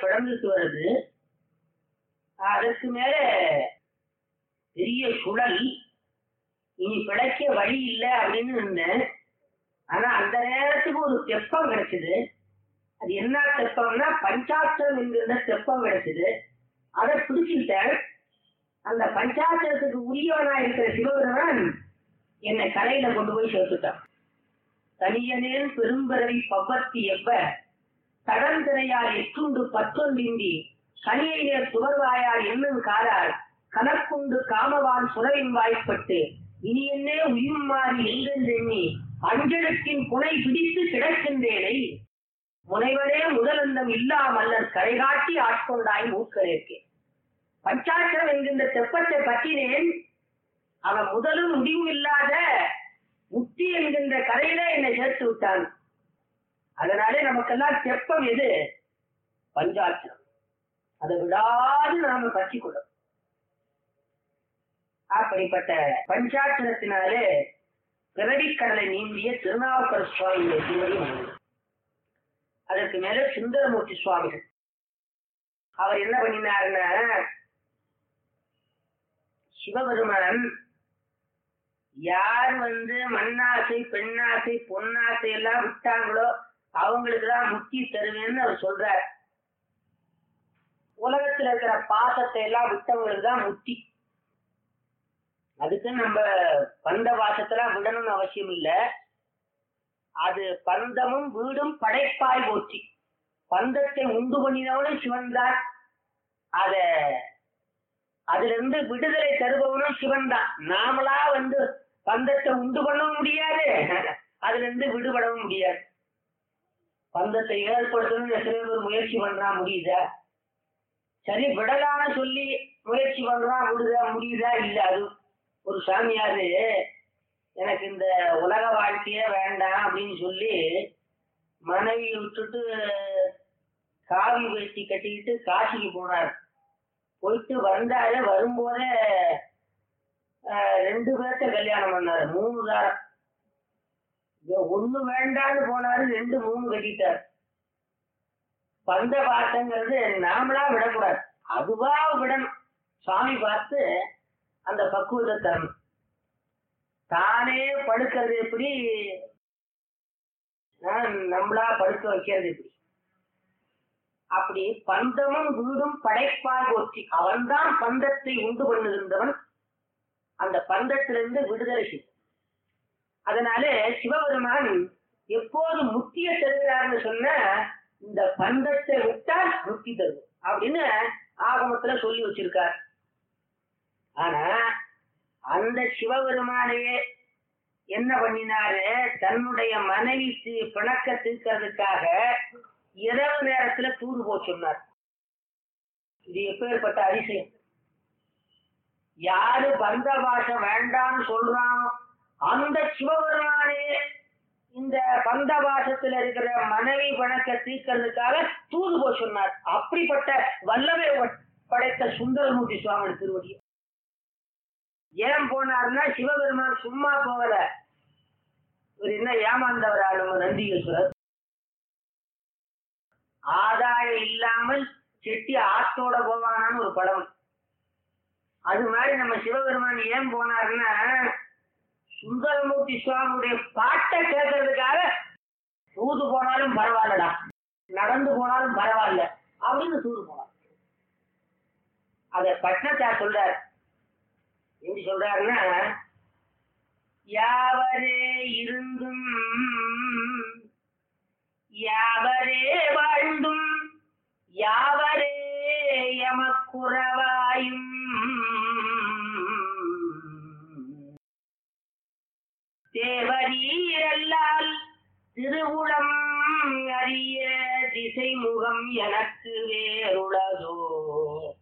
பிளந்துட்டு வருது அதற்கு மேல பெரிய சுழல் இனி பிழைக்க வழி இல்லை அப்படின்னு இருந்தேன் ஆனா அந்த நேரத்துக்கு ஒரு தெப்பம் கிடைச்சது அது என்ன தெப்பம்னா பஞ்சாட்சரம் என்கிற தெப்பம் கிடைச்சது அதை பிடிச்சிட்டேன் அந்த பஞ்சாட்சரத்துக்கு உரியவனா இருக்கிற சிவபெருமான் என்னை கரையில கொண்டு போய் சேர்த்துட்டான் தனியனேன் பெரும்பிறவி பப்பத்தி எவ்வ தடந்திரையால் எட்டுண்டு பத்தொன்றின்றி கனியை நேர் சுவர்வாயால் என்னும் காலால் கணக்குண்டு காமவான் சுரவின் வாய்ப்பட்டு இனி என்னே உயிர் மாறி எங்கென்றெண்ணி அஞ்சலத்தின் புனை பிடித்து கிடக்கின்றேனை முனைவரே முதலந்தம் இல்லாமல்லர் கரைகாட்டி ஆட்கொண்டாய் மூக்கரேற்கே பஞ்சாட்சரம் என்கின்ற தெப்பத்தை பற்றினேன் அவன் முதலும் முடிவும் இல்லாத முக்தி என்கின்ற கரையில என்னை சேர்த்து விட்டான் அதனாலே நமக்கெல்லாம் தெப்பம் எது பஞ்சாட்சரம் அதை விடாது நாம பற்றி கொள்ளும் அப்படிப்பட்ட பஞ்சாட்சரத்தினாலே பிறவிக்கடலை நீந்திய திருநாவுக்கர சுவாமியுடைய திருவடி வணங்கும். அதற்கு மேல சுந்தரமூர்த்தி சுவாமிகள் அவர் என்ன பண்ணினாருன்னா சிவபெருமான் யார் வந்து மண்ணாசை பெண்ணாசை பொன்னாசை எல்லாம் விட்டாங்களோ அவங்களுக்கு தான் முக்தி தருவேன்னு அவர் சொல்றார் உலகத்துல இருக்கிற பாசத்தை எல்லாம் விட்டவங்களுக்கு தான் முக்தி அதுக்கு நம்ம பந்த பாசத்தெல்லாம் விடணும்னு அவசியம் இல்ல அது பந்தமும் வீடும் படைப்பாய் போச்சு பந்தத்தை உண்டு பண்ணினவனும் சிவன் தான் அத அதுல இருந்து விடுதலை தருபவனும் சிவன் தான் நாமளா வந்து பந்தத்தை உண்டு பண்ணவும் முடியாது அதுல இருந்து விடுபடவும் முடியாது பந்தத்தை ஏற்படுத்தணும்னு எத்தனை பேர் முயற்சி பண்றா முடியுதா சரி விடலான்னு சொல்லி முயற்சி பண்றான் விடுதா முடியுதா இல்ல அது ஒரு சாமியாரு எனக்கு இந்த உலக வாழ்க்கையே வேண்டாம் அப்படின்னு சொல்லி மனைவியை விட்டுட்டு காவி வேஷ்டி கட்டிக்கிட்டு காசிக்கு போனார் போயிட்டு வந்தாரு வரும்போதே ஆஹ், ரெண்டு பேர்த்த கல்யாணம் பண்ணாரு மூணு தாரம் இங்க ஒண்ணு வேண்டான்னு போனாரு ரெண்டு மூணு கட்டிட்டார் பந்த பாசங்கிறது நாமளா விடக்கூடாது அதுவா விடணும் சாமி பார்த்து அந்த பக்குவத்தை தரணும் தானே படுக்கிறது எப்படி ஆஹ், நம்மளா படுக்க வைக்கிறது எப்படி அப்படி பந்தமும் வீடும் படைப்பாய் போற்றி அவன்தான் பந்தத்தை உண்டு பண்ணுகின்றவன் அந்த பந்தத்திலிருந்து விடுதலை செய்யும் அதனால சிவபெருமான் எப்போது முக்தியை தருகிறார்னு சொன்னா இந்த பந்தத்தை விட்டால் முக்தி தரும் அப்படின்னு ஆகமத்துல சொல்லி வச்சிருக்கார் ஆனா அந்த சிவபெருமானையே என்ன பண்ணினாரு தன்னுடைய மனைவிக்கு பிணக்க தீர்க்கிறதுக்காக இரவு நேரத்துல தூது போக சொன்னார் இது எப்பேற்பட்ட அதிசயம் யாரு பந்த பாஷை வேண்டாம்னு சொல்றானோ அந்த சிவபெருமானே இந்த பந்த பாசத்துல இருக்கிற மனைவி பணக்க தீர்க்கிறதுக்காக தூது போக சொன்னார் அப்படிப்பட்ட வல்லமை வ- படைத்த சுந்தரமூர்த்தி சுவாமி திருவடி ஏன் போனார்னா சிவபெருமான் சும்மா போகல இவர் என்ன ஏமாந்தவர் ஆளுங்க நந்திகேஸ்வரர் ஆதாயம் இல்லாமல் செட்டி ஆத்தோட போவானான்னு ஒரு படம் அது மாதிரி நம்ம சிவபெருமான் ஏன் போனாருன்னா சுந்தரமூர்த்தி சுவாமியுடைய பாட்டை கேட்கறதுக்காக தூது போனாலும் பரவாயில்லடா நடந்து போனாலும் பரவாயில்ல அப்படின்னு தூது போனார் அத பட்னத்தார் சொல்றார் எப்படி சொல்றாருன்னா யாவரே இருந்தும் யாவரே வாழ்ந்தும் யாவரே எமக்குறவாயும் தேவரீரல்லால் திருவுளம் அறிய திசை முகம் எனக்கு வேறுளதோ